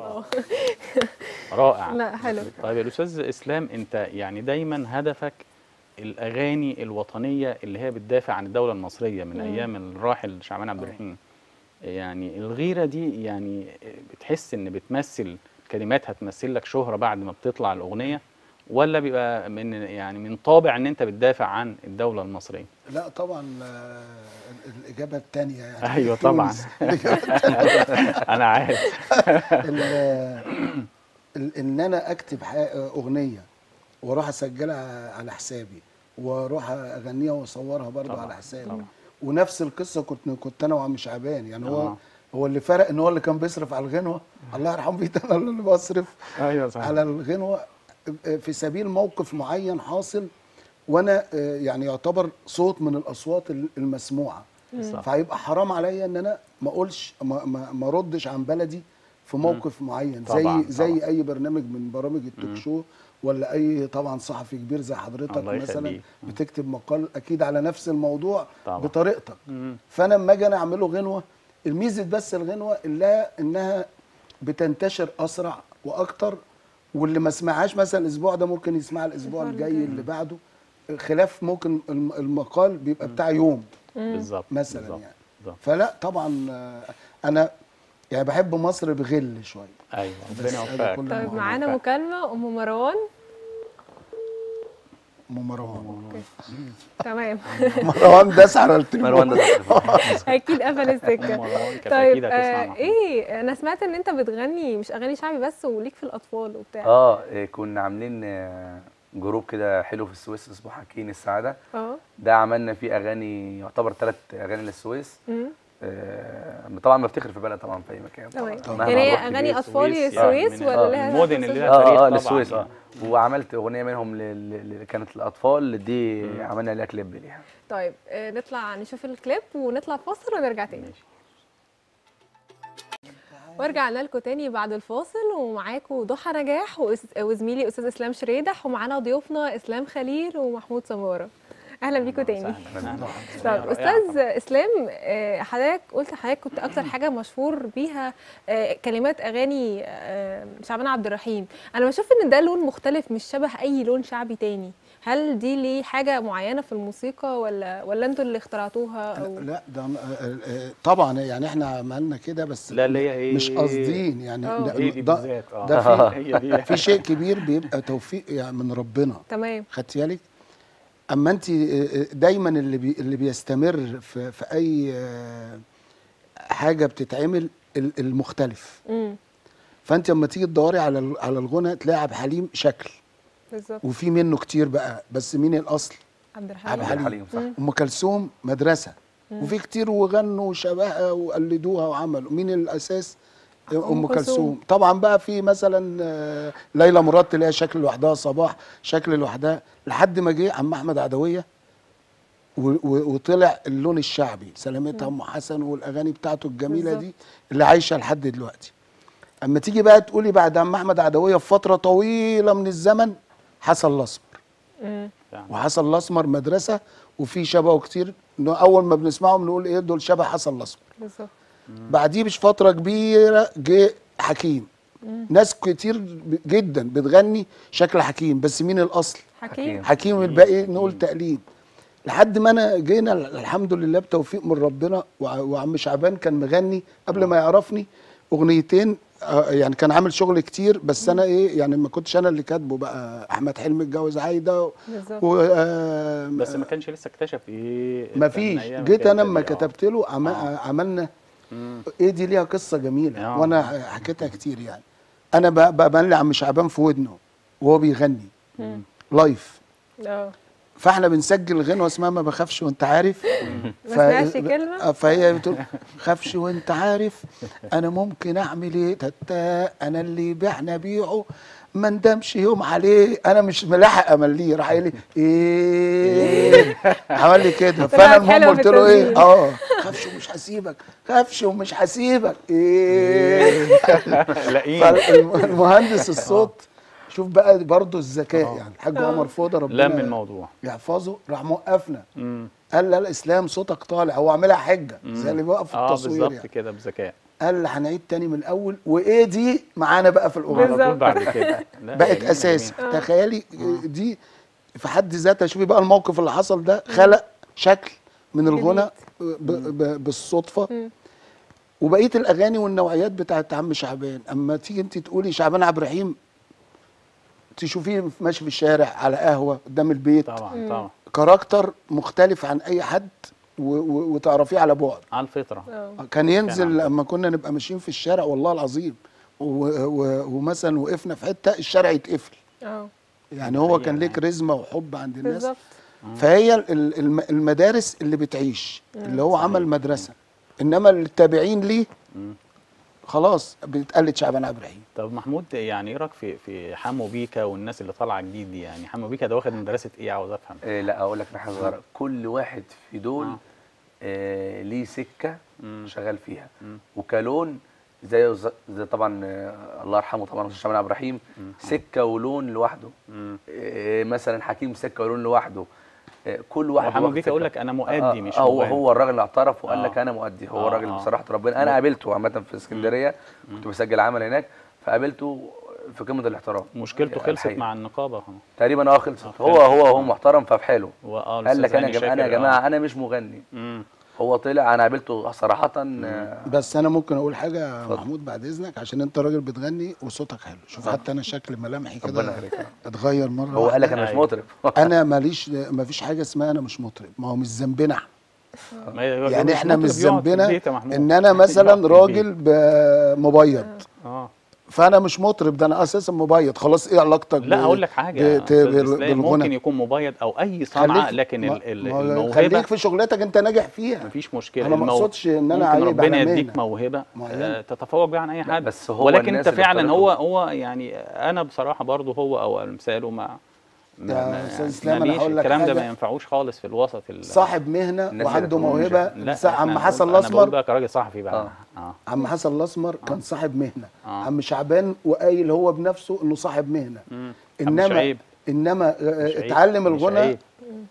رائع لا حلو طيب يا الاستاذ اسلام انت يعني دايما هدفك الاغاني الوطنيه اللي هي بتدافع عن الدوله المصريه من ايام الراحل شعبان عبد الرحيم يعني الغيره دي يعني بتحس ان بتمثل كلمات هتمثل لك شهره بعد ما بتطلع الاغنيه ولا بيبقى من يعني من طابع ان انت بتدافع عن الدوله المصريه لا طبعا آه، الاجابه الثانيه يعني ايوه طبعا تونس. الإجابة التانية. انا عارف ال- ال- ان انا اكتب ح- اغنيه واروح اسجلها على حسابي واروح اغنيها واصورها برضه طبعاً، على حسابي طبعاً. ونفس القصه كنت كنت انا وعم شعبان يعني هو آه. هو اللي فرق ان هو اللي كان بيصرف على الغنوه الله يرحمه بيت انا اللي بصرف ايوه صح على الغنوه في سبيل موقف معين حاصل وانا آه، يعني يعتبر صوت من الاصوات المسموعه صح. فهيبقى حرام عليا ان انا ما اقولش ما, ما, ما ردش عن بلدي في موقف معين زي طبعاً، زي طبعاً. اي برنامج من برامج التوك شو ولا اي طبعا صحفي كبير زي حضرتك الله مثلا يخليك. بتكتب مقال اكيد على نفس الموضوع طبعاً. بطريقتك مم. فانا لما اجي انا اعمله غنوه الميزه بس الغنوه اللي انها بتنتشر اسرع واكتر واللي ما سمعهاش مثلا الاسبوع ده ممكن يسمعها الاسبوع الأسبوع الجاي اللي بعده خلاف ممكن الم- المقال بيبقى بتاع يوم بالظبط مثلا بالظبط، يعني بالظبط. فلا طبعا آه، انا يعني بحب مصر بغل شويه ايوه بس ربنا هذا يوفقك كله طيب مع معانا يوفقك. مكالمه ام مروان ام مروان تمام مروان داس على التليفون مروان ده اكيد قفل السكه مروان كانت طيب أكيد هتسمع آه محمود. ايه انا سمعت ان انت بتغني مش اغاني شعبي بس وليك في الاطفال وبتاع اه إيه، كنا عاملين آه، جروب كده حلو في السويس اسمه حكين السعاده اه ده عملنا فيه اغاني يعتبر ثلاث اغاني للسويس مم. آه، طبعا بفتخر في بلد طبعا في اي مكان تمام مهما يعني هي رحت اغاني بيه اطفال السويس للسويس يعني من ولا لها المدن اللي لها اه تاريخ اه طبعاً للسويس اه يعني. وعملت اغنيه منهم ل- ل- ل- كانت الاطفال دي عملنا ليها كليب ليها طيب آه نطلع نشوف الكليب ونطلع فاصل ونرجع تاني ماشي. ورجعنا لكم تاني بعد الفاصل ومعاكم ضحى نجاح وإس- وزميلي استاذ اسلام شريدح ومعانا ضيوفنا اسلام خليل ومحمود سماره اهلا بيكم تاني أهلاً. طب رائعة استاذ اسلام آه، حضرتك قلت حضرتك كنت اكتر حاجه مشهور بيها آه، كلمات اغاني آه، شعبان عبد الرحيم انا بشوف ان ده لون مختلف مش شبه اي لون شعبي تاني هل دي ليه حاجه معينه في الموسيقى ولا ولا انتوا اللي اخترعتوها او لا ده آه، آه، طبعا يعني احنا عملنا كده بس لا اللي هي ايه مش قاصدين يعني آه. لا، هي دي ده, بالذات اه ده في هي دي في شيء كبير بيبقى توفيق يعني من ربنا تمام خدتي بالك اما انت دايما اللي بي اللي بيستمر في في اي آه، حاجه بتتعمل ال- المختلف امم فانت لما تيجي تدوري على ال- على الغنى تلاقي عبد الحليم شكل بالظبط وفي منه كتير بقى بس مين الاصل عبد عبد الحليم الحليم. حليم صح ام كلثوم مدرسه وفي كتير وغنوا شبهها وقلدوها وعملوا مين الاساس أم ام كلثوم. كلثوم طبعا بقى في مثلا آه، ليلى مراد تلاقيها شكل لوحدها صباح شكل لوحدها لحد ما جه عم احمد عدويه و- و- وطلع اللون الشعبي سلامتها ام حسن والاغاني بتاعته الجميله بالظبط. دي اللي عايشه لحد دلوقتي اما تيجي بقى تقولي بعد عم احمد عدويه بفتره طويله من الزمن حسن الاسمر امم وحسن الاسمر مدرسه وفي شبهه كتير إنه اول ما بنسمعهم نقول ايه دول شبه حسن الاسمر بالظبط بعديه مش فتره كبيره جه حكيم ناس كتير ب- جدا بتغني شكل حكيم بس مين الاصل حكيم حكيم الباقي نقول تقليد لحد ما انا جينا الحمد لله بتوفيق من ربنا وع- وعم شعبان كان مغني قبل ما يعرفني اغنيتين آه، يعني كان عامل شغل كتير بس انا ايه يعني ما كنتش انا اللي كاتبه بقى احمد حلمي اتجوز عايده بالظبط و آه، بس ما كانش لسه اكتشف ايه ما كان فيش أيام جيت كانت انا لما دي، آه. كتبت له عم... آه. عملنا مم. ايه دي ليها قصه جميله آه. وانا حكيتها كتير يعني انا ب- ببان لي عم شعبان في ودنه وهو بيغني مم. لايف اه فاحنا بنسجل غنوه اسمها ما بخافش وانت عارف ما سمعش كلمة؟ آه، فهي بتقول خافش وانت عارف انا ممكن اعمل ايه تتا انا اللي بعنا بيعه ما ندمش يوم عليه انا مش ملاحق امليه راح قايل لي ايه عمل لي كده فانا طلعت المهم حلوة في قلت له ايه التسجيل. اه خافش ومش هسيبك خافش ومش هسيبك ايه لاقيين فالمهندس الصوت شوف بقى برضه الذكاء يعني الحاج آه. عمر فوده ربنا لم الموضوع يحفظه راح موقفنا مم. قال لا الاسلام صوتك طالع هو عاملها حجه زي اللي بيوقف في اه التصوير بالظبط يعني كده بذكاء قال لي هنعيد تاني من الاول وايه دي معانا بقى في على الاغنيه بالظبط. طول بعد كده لا، بقت جميل، اساسي جميل. تخيلي دي في حد ذاتها شوفي بقى الموقف اللي حصل ده خلق شكل من الغنى ب- ب- بالصدفه مم. وبقيه الاغاني والنوعيات بتاعت عم شعبان اما تيجي انت تقولي شعبان عبد الرحيم تشوفيه ماشي في الشارع على قهوه قدام البيت طبعا طبعا كاركتر مختلف عن اي حد و- و- وتعرفيه على بعد على الفطره اه كان ينزل كان لما كنا نبقى ماشيين في الشارع والله العظيم و- و- ومثلا وقفنا في حته الشارع يتقفل اه يعني هو حقيقة كان ليه يعني. كاريزما وحب عند الناس بالظبط فهي ال- الم- المدارس اللي بتعيش اللي هو عمل مدرسه انما التابعين ليه مم. خلاص بتقلد شعبان عبد الرحيم طب محمود يعني ايه رايك في في حمو بيكا والناس اللي طالعه جديد دي يعني حمو بيكا ده واخد مدرسه ايه عاوز افهم إيه لا اقول لك على حاجه صغيره كل واحد في دول آه. آه ليه سكه مم. شغال فيها مم. وكلون زي زي طبعا آه الله يرحمه طبعا استاذ شعبان عبد الرحيم سكه ولون لوحده مم. آه مثلا حكيم سكه ولون لوحده آه كل واحد وحمو واخد بيكا سكة. يقول لك أنا مؤدي آه مش هو مغني. هو الراجل اللي اعترف وقال آه. لك انا مؤدي هو آه، الراجل آه. بصراحه ربنا انا قابلته عامه في اسكندريه كنت بسجل عمل هناك فقابلته في قمه الاحترام مشكلته خلصت الحقيقة. مع النقابه تقريبا اه خلصت آه، هو خلصت. هو هو محترم ففي حاله واه قال لك الأستاذ انا هاني يا جماعه انا يا شاكر، جماعه آه. انا مش مغني مم. هو طلع انا قابلته صراحه آه، بس انا ممكن اقول حاجه يا محمود بعد اذنك عشان انت راجل بتغني وصوتك حلو شوف حتى انا شكل ملامحي ربنا كده يخليك. اتغير مره هو قال لك واحدة. انا مش أيوة. مطرب انا ماليش ما فيش حاجه اسمها انا مش مطرب ما هو مش ذنبنا إحنا. ما هي- يعني احنا مش مطرب يقعد في ذنبنا البيت يا محمود. ان انا يقعد مثلا في راجل البيت. ب- مبيض اه فانا مش مطرب ده انا اساسا مبيض خلاص ايه علاقتك لا ب- هقول لك حاجه ب- يا ت- أستاذ بال- إسلام، ممكن بالغنى يكون مبيض او اي صنعه خليك- لكن ما- ال- ال- ما هو الموهبه خليك في شغلتك انت ناجح فيها مفيش مشكله أنا ما المو- أقصدش إن أنا ممكن عيب ربنا على يديك مهنة موهبه معينة. آه، تتفوق بيها عن اي لا، حد بس هو ولكن الناس انت اللي فعلا اختلفوا. هو هو يعني انا بصراحه برضه هو او امثاله ما ما- يا ما- أستاذ يعني إسلام، ما أنا ليش هقول لك الكلام ده حاجة. ما ينفعوش خالص في الوسط ال- صاحب مهنه الناس وعنده اللي بتقول مش- موهبه لا سا- عم إحنا- حسن انا بقول الاسمر بقى كراجل صحفي بقى آه. اه عم حسن الاسمر كان صاحب مهنه آه. عم شعبان وقايل هو بنفسه انه صاحب مهنه مم. طب انما مش عيب انما آه، مش عيب. اتعلم مش الغنى عيب.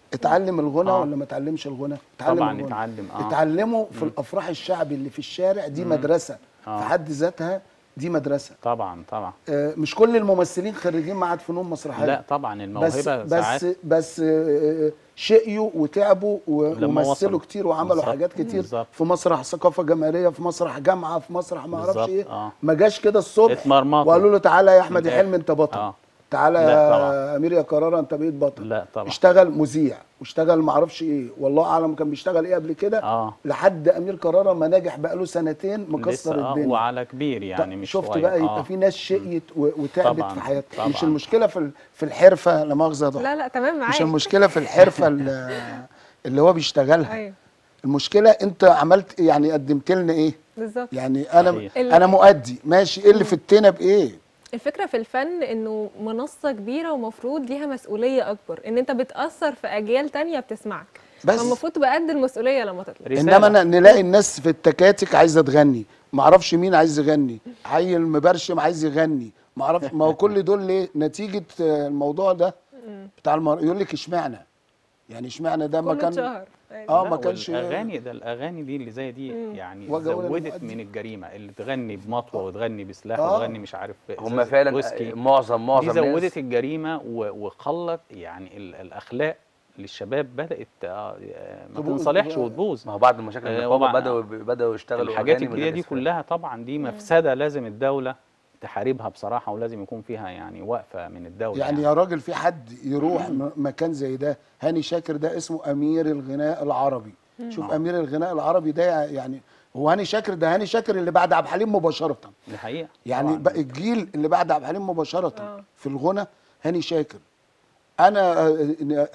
اتعلم الغنى آه. ولا ما اتعلمش الغنى اتعلم طبعا الغنى. اتعلم اه اتعلموا في الافراح الشعبي اللي في الشارع دي مدرسه آه. في حد ذاتها دي مدرسه طبعا طبعا آه، مش كل الممثلين خريجين معهد فنون مسرحيه لا طبعا بس الموهبه بس ساعات بس آه، شقيوا وتعبوا و- لما ومثلوا وصلوا. كتير وعملوا بالظبط. حاجات كتير بالظبط. في مسرح ثقافه جماهيريه في مسرح جامعه في مسرح ما اعرفش بالظبط، ايه آه. ما جاش كده الصبح اتمرمطوا. وقالوا له تعالى يا احمد من يا حلمي الآخر. انت بطل آه. تعالى لا طبعا. يا امير يا قراره انت بقيت بطل لا طبعا اشتغل مذيع واشتغل ما اعرفش ايه والله اعلم كان بيشتغل ايه قبل كده اه لحد امير قراره ما نجح بقاله سنتين مكسر لسه اه الدنيا وعلى كبير يعني مش شفت صغير. بقى يبقى آه. في ناس شقيت و- وتعبت طبعاً، في حياتها طبعاً. مش المشكله في ال- في الحرفه لا مؤاخذه يا ضحى لا لا تمام معاك مش المشكله في الحرفه اللي, اللي هو بيشتغلها ايوه المشكله انت عملت يعني قدمت لنا ايه بالظبط يعني انا صحيح. ال- انا مؤدي ماشي ايه اللي في التنا بايه الفكره في الفن انه منصه كبيره ومفروض ليها مسؤوليه اكبر ان انت بتاثر في اجيال تانية بتسمعك بس. فالمفروض تبقى قد المسؤوليه لما تطلع رسالة. انما أنا نلاقي الناس في التكاتك عايزه تغني ما اعرفش مين عايز يغني عيل مبرشم عايز يغني ما اعرفش ما هو كل دول ليه نتيجه آه، الموضوع ده بتاع المر... يقول لك اشمعنى يعني اشمعنى ده ما كله كان اتشهر أيوة. اه لا، ما كانش والاغاني ده الاغاني دي اللي زي دي يعني وجه ولا زودت المؤدي. من الجريمه اللي تغني بمطوه وتغني بسلاح آه. وتغني مش عارف هم إزاز فعلا ويسكي. معظم معظم دي ناس- زودت الجريمه و- وخلت يعني ال- الاخلاق للشباب بدات آه، آه، ما تبوظ تنصلحش بقى. وتبوظ ما هو بعد مشاكل آه، النقابه وبع- بداوا بداوا يشتغلوا الحاجات أغاني من الجديده غير دي إسفاف. كلها طبعا دي مفسده لازم الدوله تحاربها بصراحه ولازم يكون فيها يعني وقفه من الدوله يعني يا راجل في حد يروح م- مكان زي ده هاني شاكر ده اسمه امير الغناء العربي شوف امير الغناء العربي ده يعني هو هاني شاكر ده هاني شاكر اللي بعد عبد الحليم مباشره دي حقيقه يعني طبعاً. بقى الجيل اللي بعد عبد الحليم مباشره آه. في الغنى هاني شاكر انا آه،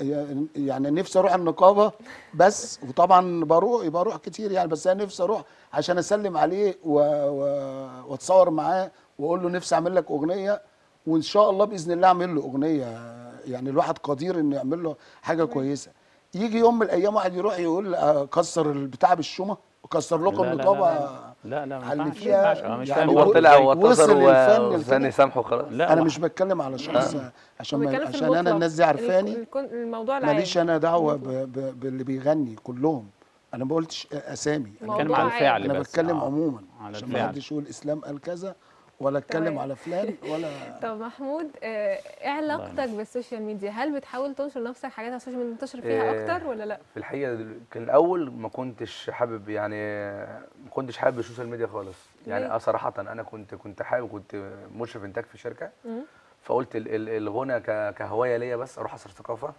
يعني نفسي اروح النقابه بس وطبعا بروح بروح كتير يعني بس انا نفسي اروح عشان اسلم عليه و... و... واتصور معاه واقول له نفسي اعمل لك اغنيه وان شاء الله باذن الله اعمل له اغنيه يعني الواحد قدير انه يعمل له حاجه كويسه يجي يوم من الايام واحد يروح يقول آه، كسر البتاع بالشومه وكسر لا، لكم لا، لا، النقابه لا لا لا ما على اللي ينفعش ما فيها ينفعش أنا مش يعني فاهم هو هو برضه طلع إزاي. واعتذر وصل الفن وثاني لكده. سامحه خلاص لا انا هو- مش بتكلم على شخص عشان ما وبيتكلم في عشان انا المطلق. الناس دي عارفاني الك- الكون- الموضوع العام ماليش انا دعوه ب- ب- باللي بيغني كلهم انا ما قلتش اسامي انا موضوع بتكلم على عام. الفعل انا بس بتكلم آه. عموما على عشان ما الفعل حدش يقول اسلام قال كذا ولا اتكلم تمام. على فلان ولا طب محمود آه، ايه علاقتك بالسوشيال ميديا هل بتحاول تنشر نفسك حاجات على السوشيال ميديا تنتشر فيها إيه، اكتر ولا لا في الحقيقه دل- كان الاول ما كنتش حابب يعني ما كنتش حابب السوشيال ميديا خالص يعني ليه؟ آه صراحه انا كنت كنت حابب كنت مشرف انتاج في شركه مم. فقلت ال- ال- الغنى ك- كهوايه ليا بس اروح اثر ثقافه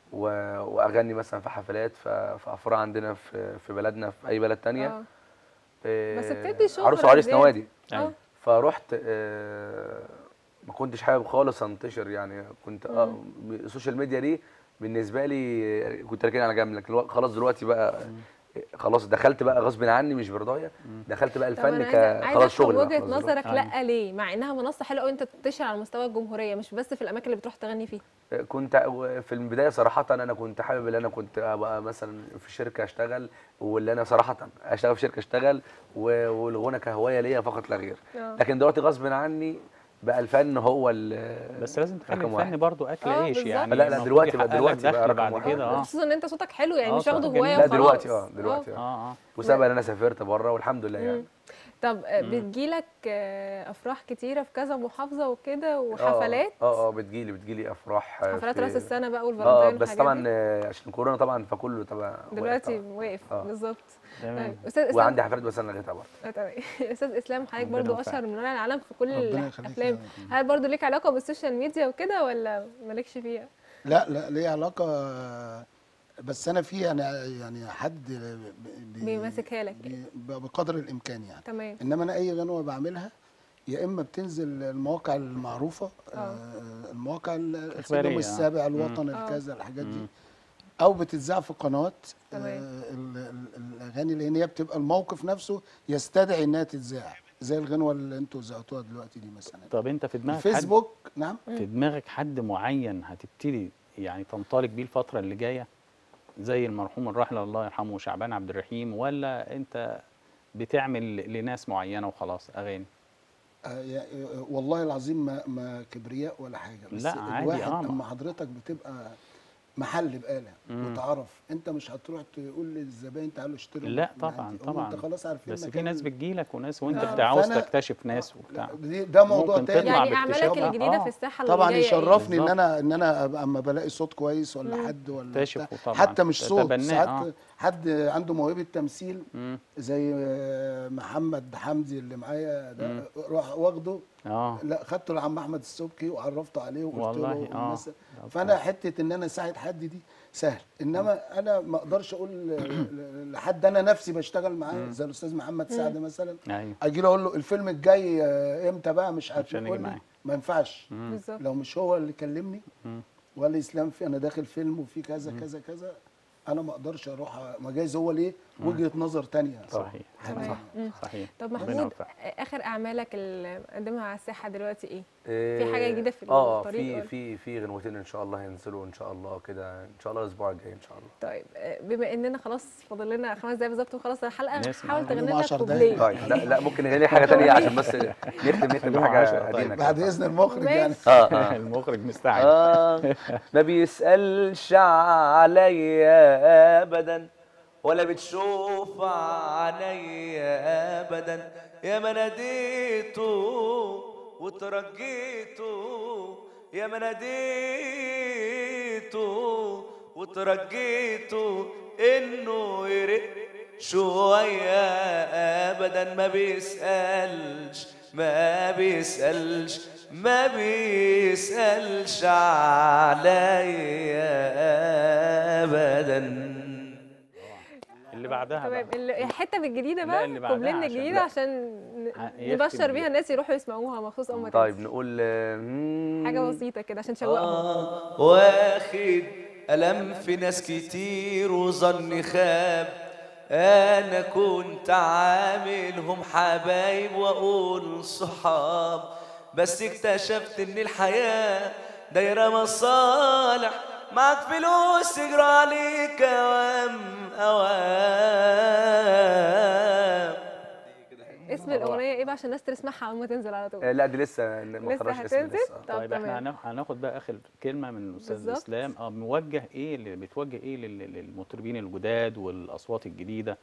و- واغني مثلا في حفلات ف- في افراح عندنا في في بلدنا في اي بلد تانية آه. إيه، بس بتدي شهرة عروس وعريس زيادة. نوادي اه فرحت آه، ما كنتش حابب خالص انتشر يعني كنت اه السوشيال ميديا دي بالنسبه لي آه، كنت راكن على جنب لكن الوقت- خلاص دلوقتي بقى خلاص دخلت بقى غصب عني مش برضايا دخلت بقى طب الفن انا ك عايزه عايزه خلاص افهم شغل بقى وجهه خلاص دلوقتي. نظرك لا ليه مع انها منصه حلوه قوي انت تنتشر على مستوى الجمهوريه مش بس في الاماكن اللي بتروح تغني فيها كنت في البدايه صراحه انا كنت حابب ان انا كنت ابقى مثلا في شركه اشتغل واللي انا صراحه اشتغل في شركه اشتغل و- والغنى كهوايه ليا فقط لا غير آه. لكن دلوقتي غصب عني بقى الفن هو ال- بس لازم تخلي رقم الفن واحد. برضو اكل آه، عيش بالظبط. يعني لا، لا، المفروض دلوقتي بقى- يحقق لك دلوقتي بقى دخل رقم بعد واحد. كده اه خصوصا ان انت صوتك حلو يعني آه، مش صوتك واخده جميل. هوايه لا وخلاص دلوقتي اه دلوقتي اه اه اه وسبب ان انا سافرت بره والحمد لله يعني طب آه، بتجيلك آه، افراح كتيره في كذا محافظه وكده آه، وحفلات اه اه بتجيلي بتجيلي افراح آه، حفلات في- راس السنه بقى اه والفالنتين بس والحاجات طبعا دي؟ آه، عشان كورونا طبعا فكله طبعا واقف دلوقتي طبعاً. واقف آه. بالظبط تمام طيب استاذ اسلام وعندي حفلات بس انا لغيتها برضه آه، تمام استاذ اسلام حضرتك ربنا برضو يوفقك. اشهر من ورا العالم في كل ربنا يخليك الافلام يا رب. هل برضو ليك علاقه بالسوشيال ميديا وكده ولا مالكش فيها لا لا ليه علاقه بس انا في يعني يعني حد بي- بيمسكها لك بي- بقدر الامكان يعني تمام انما انا اي غنوه بعملها يا اما بتنزل المواقع المعروفه آه. آه، المواقع ال- إخبارية، اليوم آه. السابع الوطن آه. الكذا الحاجات دي مم. او بتتذاع في قناه تمام. آه، ال- ال- الاغاني لان هي بتبقى الموقف نفسه يستدعي انها تتذاع زي الغنوه اللي انتوا ذاعتوها دلوقتي دي مثلا طب انت في دماغك حد الفيسبوك نعم في دماغك حد معين هتبتدي يعني تنطلق بيه الفتره اللي جايه زي المرحوم الراحل الله يرحمه شعبان عبد الرحيم ولا انت بتعمل لناس معينه وخلاص اغاني آه، يا- آه، والله العظيم ما ما كبرياء ولا حاجه بس لا، عادي، الواحد آه، ما- اما حضرتك بتبقى محل بقاله وتعرف انت مش هتروح تقول للزباين تعالوا اشتروا لا من طبعا عندي. هم طبعا انت خلاص عارفين بس في مكان ناس ال- بتجيلك وناس وانت آه. بت- عاوز فأنا- تكتشف ناس وبتاع دي- ده موضوع ممكن تاني تطلع يعني باكتشاف اعمالك بقى. الجديده آه. في الساحه طبعا الوجايه إيه؟ يشرفني ان بالظبط. انا ان انا اما بلاقي صوت كويس ولا حد ولا تكتشفه بتاع. طبعاً. حتى مش صوت تتبناه، ساعات آه. حد عنده موهبه تمثيل مم. زي آه، محمد حمدي اللي معايا ده راح واخده اه لا خدته لعم احمد السبكي وعرفته عليه وقلت والله، له آه. الناس- طب فانا حته ان انا اساعد حد دي سهل انما انا ما اقدرش اقول ل- لحد انا نفسي بشتغل معاه زي الاستاذ محمد سعد مثلا ايوه اجي له اقول له الفيلم الجاي آه، امتى بقى مش عارف عشان يجي يقول لي معاك. ما ينفعش بالظبط لو مش هو اللي كلمني مم. ولا اسلام في انا داخل فيلم وفي كذا كذا كذا انا ما اقدرش اروح أ- ما جايز هو ليه وجهه نظر تانية صحيح تمام. صح مم. صحيح طب ربنا محمود يوفقك. اخر اعمالك اللي مقدمها على الساحه دلوقتي ايه إيه، في حاجة جديدة في اه الطريق في ولا؟ في في غنوتين ان شاء الله هينزلوا ان شاء الله كده ان شاء الله الاسبوع الجاي ان شاء الله طيب آه، بما اننا خلاص فاضل لنا خمس دقايق بالظبط وخلاص الحلقه نسمع. حاول تغني خليهم لنا 10 كوبليه دقايق. طيب لا لا ممكن نغني حاجه تانية عشان بس نختم نختم خليهم بحاجه عشرة، طيب. قديمه بعد كده اذن المخرج يعني ماشي. اه اه المخرج مستعجل آه ما بيسألش عليا أبدا ولا بتشوف عليا أبدا يا ما ناديته وترجيته يا ما ناديته وترجيته إنه يرق شوية أبدا ما بيسألش ما بيسألش ما بيسألش عليا أبدا اللي بعدها تمام بقى. ال- الحته من الجديده لا، بقى اللي بعدها كوبليه من عشان- الجديده لا. عشان ن- ه- يختم نبشر بيها. بيها الناس يروحوا يسمعوها مخصوص اول ما طيب تنزل. نقول آه، مم. حاجه بسيطه كده عشان نشوقهم آه واخد ألم في ناس كتير وظني خاب أنا كنت عاملهم حبايب وأقول صحاب بس اكتشفت إن الحياة دايرة مصالح معاك فلوس يجرى عليك أوام أوام اسم الاغنيه ايه بقى عشان الناس تسمعها اول ما تنزل على طول آه، لا دي لسه ما لسه خرجش اسم هتنزل لسه آه. طب طيب احنا تمام هناخ- هناخد بقى اخر كلمه من الاستاذ بالظبط. اسلام اه موجه ايه اللي بتوجه ايه لل- للمطربين الجداد والاصوات الجديده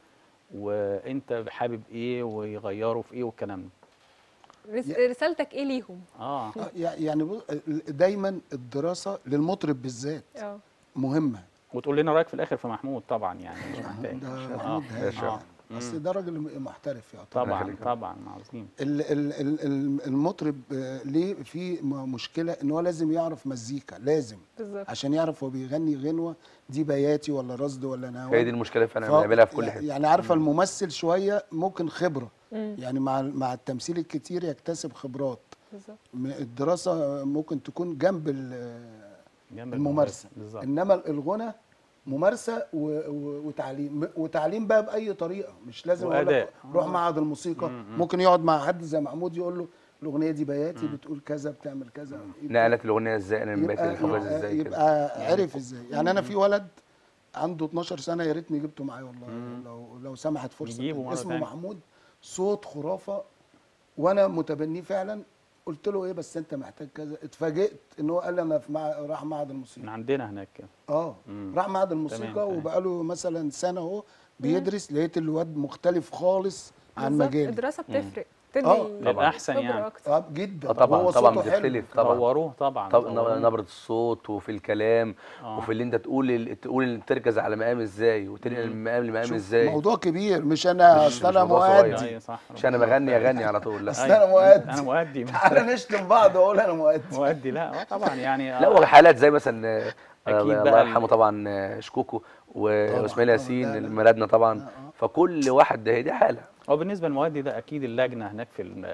وانت حابب ايه ويغيروا في ايه والكلام ده رس- رسالتك ايه ليهم اه آه، يع- يعني بص- دايما الدراسه للمطرب بالذات اه مهمه وتقول لنا رايك في الاخر في محمود طبعا يعني مش محتاج ده اه محمود هاشم اه اصل ده راجل محترف يعتبر طبعا يخليك. طبعا عظيم ال- ال- ال- ال- المطرب آه، ليه في م- مشكله ان هو لازم يعرف مزيكا لازم بالظبط عشان يعرف هو بيغني غنوه دي بياتي ولا رصد ولا نهوى هي دي المشكلة فعلا ف- بنقابلها في كل يعني- حتة يعني عارفه الممثل شويه ممكن خبره مم. يعني مع مع التمثيل الكتير يكتسب خبرات بالظبط م- الدراسه ممكن تكون جنب ال- جنب الممارسه بالظبط انما الغنى ممارسه و... و... وتعليم م- وتعليم بقى باي طريقه مش لازم اقول لك وأداء. روح معهد الموسيقى ممكن يقعد مع حد زي محمود يقول له الاغنيه دي بياتي بتقول كذا بتعمل كذا يبقى- نقلت الأغنية ازاي أنا من بيت يبقى, الحفاظ يبقى, ازاي كده يبقى عرف ازاي يعني انا في ولد عنده 12 سنه يا ريتني جبته معايا والله لو لو سمحت فرصه نجيبه تانية. مرة اسمه تانية. محمود صوت خرافه وانا متبنيه فعلا قلت له ايه بس انت محتاج كذا اتفاجئت ان هو قال لي انا في مع... راح معهد الموسيقى من عندنا هناك كده اه مم. راح معهد الموسيقى تمام. وبقاله مثلا سنه اهو بيدرس لقيت الواد مختلف خالص عن بالظبط. مجالي الدراسه بتفرق تدي آه. يبقى أحسن خبرة يعني. أكتر. اه جدا اه طبعا وهو طبعا صوته حلو. بتختلف طبعا طوروه طبعا طب طوروه. نبرة الصوت وفي الكلام آه. وفي اللي انت تقول ال- تقول ال- تركز على مقام ازاي وتنقل من مقام لمقام شوف، ازاي موضوع كبير مش انا مش- اصل انا مش موضوع صغير. مؤدي ايوه صح مش انا بغني اغني على طول لا أصل أنا مؤدي. انا مؤدي تعالى نشتم بعض واقول انا مؤدي مؤدي لا آه طبعا يعني لا هو حالات زي مثلا آه، أكيد الله بقى يرحمه طبعا آه، شكوكو و- طبعاً، واسماعيل طبعاً، ياسين لا، لا. ميلادنا طبعا آه، آه. فكل واحد ده هي دي حاله هو بالنسبه للمؤدي ده اكيد اللجنه هناك في الم-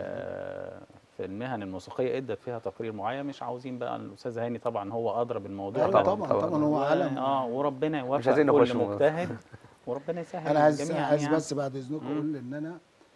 في المهن الموسيقيه ادت فيها تقرير معين مش عاوزين بقى الاستاذ هاني طبعا هو ادرى بالموضوع ايوه ده طبعا طبعاً. طبعا هو و- علم اه وربنا يوفق عايزين نخش كل مو- مجتهد وربنا يسهل انا عايز جميعا عايز يعني. بس بعد اذنكم اقول ان انا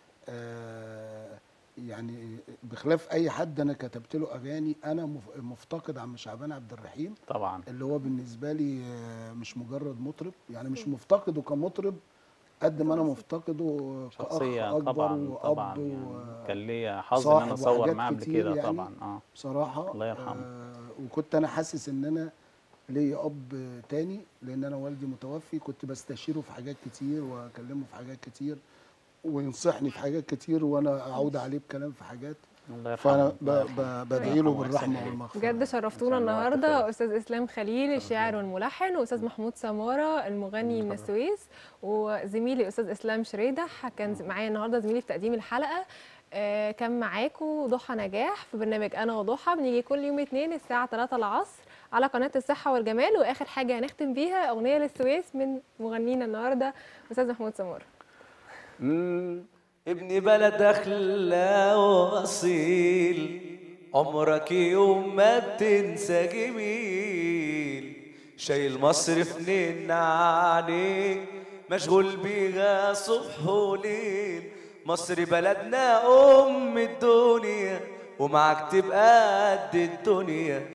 آه يعني بخلاف اي حد انا كتبت له اغاني انا مف- مفتقد عم شعبان عبد الرحيم طبعا اللي هو بالنسبه لي آه، مش مجرد مطرب يعني مش مفتقده كمطرب قد ما انا مفتقده كاخ شخصيه اكبر طبعا طبعا واب يعني و- كان ليا حظ ان صاحب انا اصور وحاجات معاه قبل كتير كده يعني. طبعا اه بصراحه الله يرحمه. آه وكنت انا حاسس ان انا ليا اب تاني لان انا والدي متوفي كنت بستشيره في حاجات كتير واكلمه في حاجات كتير وينصحني في حاجات كتير وانا اعود عليه بكلام في حاجات الله يرحمه فانا ب- الله يرحمه. ب- بدعي له يرحمه بالرحمه ويحسن والمغفره بجد شرفتونا إن شاء الله النهارده خير. استاذ اسلام خليل الشاعر والملحن واستاذ محمود سماره المغني من السويس وزميلي استاذ اسلام شريدح كان معايا النهارده زميلي في تقديم الحلقه آه، كان معاكم ضحى نجاح في برنامج انا وضحى بنيجي كل يوم اثنين الساعه 3 العصر على قناه الصحه والجمال واخر حاجه هنختم بيها اغنيه للسويس من مغنينا النهارده استاذ محمود سماره مم. ابن بلد أخلى وأصيل عمرك يوم ما بتنسى جميل شايل مصر في نين عليك مشغول بيها صبح وليل مصر بلدنا أم الدنيا ومعاك تبقى قد الدنيا